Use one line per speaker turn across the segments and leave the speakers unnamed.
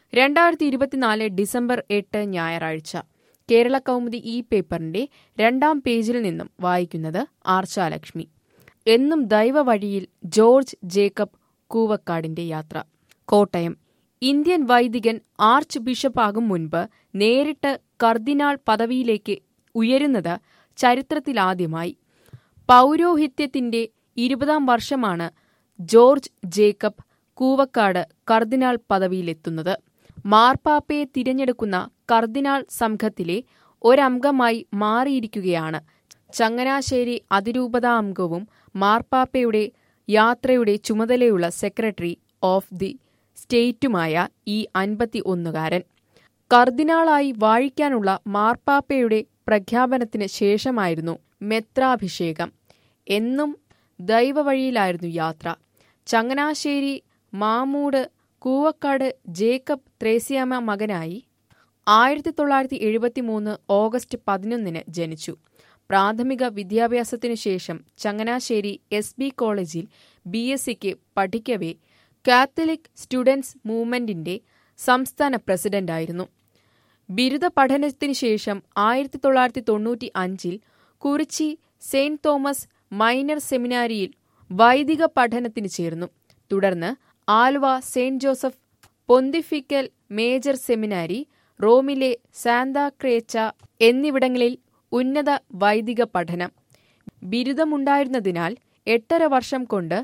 രണ്ടായിരത്തി ഇരുപത്തിനാല് ഡിസംബർ എട്ട് ഞായറാഴ്ച കേരള കൗമുദി ഈ പേപ്പറിന്റെ രണ്ടാം പേജിൽ നിന്നും വായിക്കുന്നത് ആർച്ചാലക്ഷ്മി എന്നും ദൈവവഴിയിൽ ജോർജ് ജേക്കബ് കൂവക്കാടിന്റെ യാത്ര കോട്ടയം ഇന്ത്യൻ വൈദികൻ ആർച്ച് ബിഷപ്പാകും മുൻപ് നേരിട്ട് കർദിനാൾ പദവിയിലേക്ക് ഉയരുന്നത് ചരിത്രത്തിലാദ്യമായി പൗരോഹിത്യത്തിന്റെ ഇരുപതാം വർഷമാണ് ജോർജ് ജേക്കബ് കൂവക്കാട് കർദിനാൾ പദവിയിലെത്തുന്നത് മാർപ്പാപ്പയെ തിരഞ്ഞെടുക്കുന്ന കർദിനാൾ സംഘത്തിലെ ഒരംഗമായി മാറിയിരിക്കുകയാണ് ചങ്ങനാശ്ശേരി അതിരൂപതാ അംഗവും മാർപ്പാപ്പയുടെ യാത്രയുടെ ചുമതലയുള്ള സെക്രട്ടറി ഓഫ് ദി സ്റ്റേറ്റുമായ ഈ അൻപത്തി ഒന്നുകാരൻ കർദിനാളായി വാഴിക്കാനുള്ള മാർപ്പാപ്പയുടെ പ്രഖ്യാപനത്തിന് ശേഷമായിരുന്നു മെത്രാഭിഷേകം എന്നും ദൈവവഴിയിലായിരുന്നു യാത്ര ചങ്ങനാശ്ശേരി മാമൂട് കൂവക്കാട് ജേക്കബ് ത്രേസ്യാമ മകനായി ആയിരത്തി തൊള്ളായിരത്തി എഴുപത്തി മൂന്ന് ഓഗസ്റ്റ് പതിനൊന്നിന് ജനിച്ചു പ്രാഥമിക വിദ്യാഭ്യാസത്തിനു ശേഷം ചങ്ങനാശ്ശേരി എസ് ബി കോളേജിൽ ബി എസ് സിക്ക് പഠിക്കവേ കാത്തലിക് സ്റ്റുഡൻസ് മൂവ്മെന്റിന്റെ സംസ്ഥാന പ്രസിഡന്റായിരുന്നു ബിരുദ പഠനത്തിനു ശേഷം ആയിരത്തി തൊള്ളായിരത്തി തൊണ്ണൂറ്റി അഞ്ചിൽ കുറിച്ചി സെയിന്റ് തോമസ് മൈനർ സെമിനാരിയിൽ വൈദിക പഠനത്തിന് ചേർന്നു തുടർന്ന് Aluva saint Joseph pontifical major seminary റോമിലെ സാന്താക്രേച്ച എന്നിവിടങ്ങളിൽ ഉന്നത വൈദിക പഠനം ബിരുദമുണ്ടായിരുന്നതിനാൽ എട്ടര വർഷം കൊണ്ട്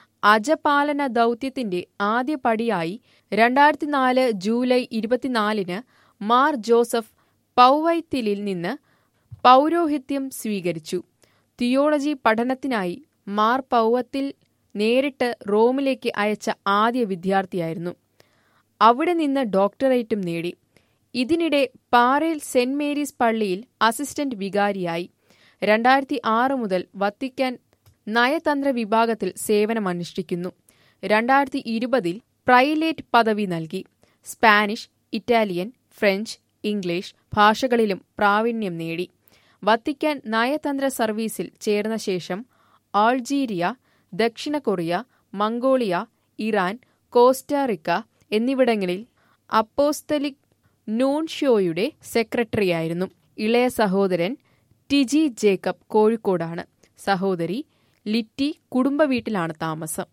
അജപാലന ദൗത്യത്തിന്റെ ആദ്യ പടിയായി രണ്ടായിരത്തി നാല് ജൂലൈ ഇരുപത്തിനാലിന് മാർ ജോസഫ് പൗവൈത്തിലിൽ നിന്ന് പൗരോഹിത്യം സ്വീകരിച്ചു തിയോളജി പഠനത്തിനായി മാർ പൗവത്തിൽ നേരിട്ട് റോമിലേക്ക് അയച്ച ആദ്യ വിദ്യാർത്ഥിയായിരുന്നു അവിടെ നിന്ന് ഡോക്ടറേറ്റും നേടി ഇതിനിടെ പാറയിൽ സെന്റ് മേരീസ് പള്ളിയിൽ അസിസ്റ്റന്റ് വികാരിയായി രണ്ടായിരത്തി ആറ് മുതൽ വത്തിക്കാൻ നയതന്ത്ര വിഭാഗത്തിൽ സേവനമനുഷ്ഠിക്കുന്നു രണ്ടായിരത്തി ഇരുപതിൽ പ്രൈലേറ്റ് പദവി നൽകി സ്പാനിഷ് ഇറ്റാലിയൻ ഫ്രഞ്ച് ഇംഗ്ലീഷ് ഭാഷകളിലും പ്രാവീണ്യം നേടി വത്തിക്കാൻ നയതന്ത്ര സർവീസിൽ ചേർന്ന ശേഷം ആൾജീരിയ ദക്ഷിണ കൊറിയ മംഗോളിയ ഇറാൻ കോസ്റ്റാറിക്ക എന്നിവിടങ്ങളിൽ അപ്പോസ്തലിക് നൂൺഷ്യോയുടെ സെക്രട്ടറിയായിരുന്നു ഇളയ സഹോദരൻ ടിജി ജേക്കബ് കോഴിക്കോടാണ് സഹോദരി ലിറ്റി കുടുംബ വീട്ടിലാണ് താമസം